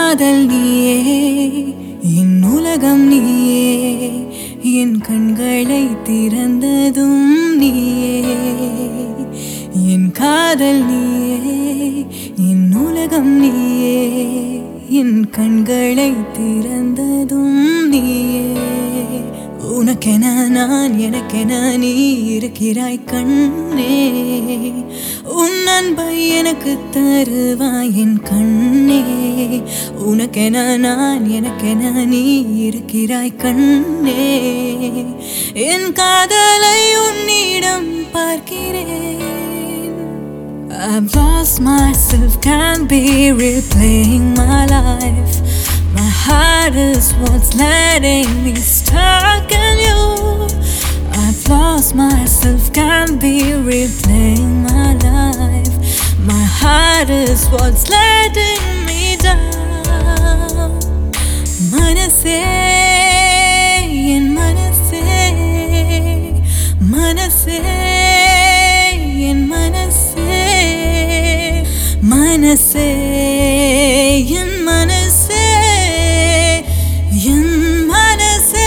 காதல் நீயே என் உலகம் நீயே என் கண்களை திறந்ததும் நீயே என் காதல் நீயே என் உலகம் நீயே என் கண்களை திறந்ததும் நீயே உனக்கென நான் எனக்கென நீ இருக்கிறாய் கண்ணே உன் அன்பை எனக்கு தருவாய் என் கண்ணே உனக்கென நான் எனக்கென நீ இருக்கிறாய் கண்ணே என் காதலை உன்னிடம் பார்க்கிறேன் I've lost myself, can't be replaying my life. My heart is what's letting me stuck in you. I've lost myself, can't be replaying my life. My heart is what's letting me down. മനസ്സേ എൻ മനസ്സേ മനസ്സേ എൻ മനസ്സേ മനസ്സേ എൻ മനസ്സേ എൻ മനസ്സേ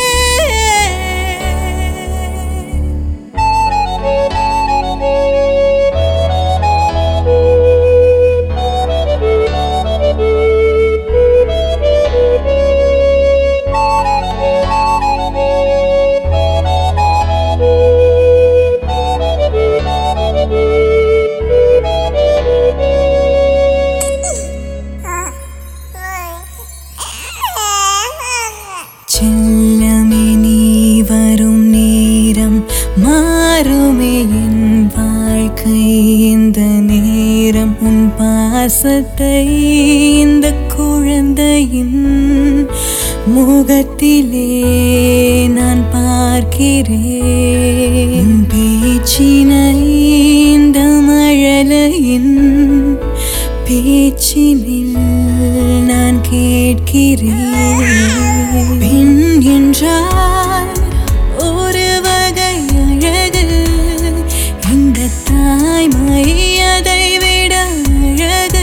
செல்லமே நீ வரும் நேரம் மாறுமே என் வாழ்க்கை இந்த நேரம் உன் பாசத்தை இந்த குழந்தையின் முகத்திலே நான் பார்க்கிறேன் உன் பேச்சினை இந்த மழலையின் பேச்சினில் நான் கேட்கிறேன் பெண் என்றால் ஒரு வகை அழகு இந்த தாய்மை அதை விட அழகு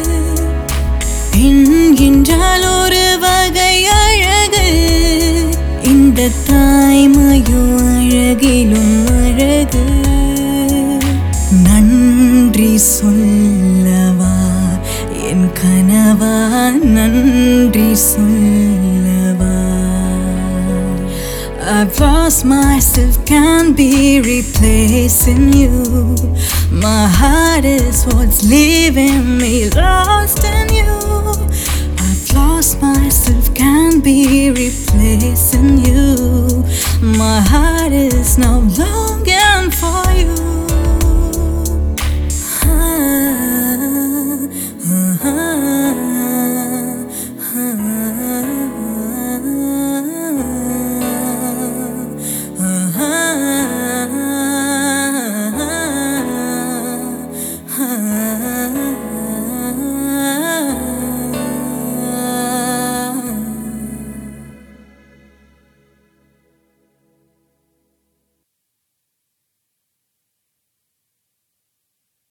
பெண் என்றால் ஒரு வகை அழகு இந்த தாய்மையோ அழகிலும் அழகு நன்றி சொல்லவா என் கனவா நன்றி சொல்லவா I've lost myself, can't be replacing you. My heart is what's leaving me lost in you. I've lost myself, can't be replacing you. My heart is now lost.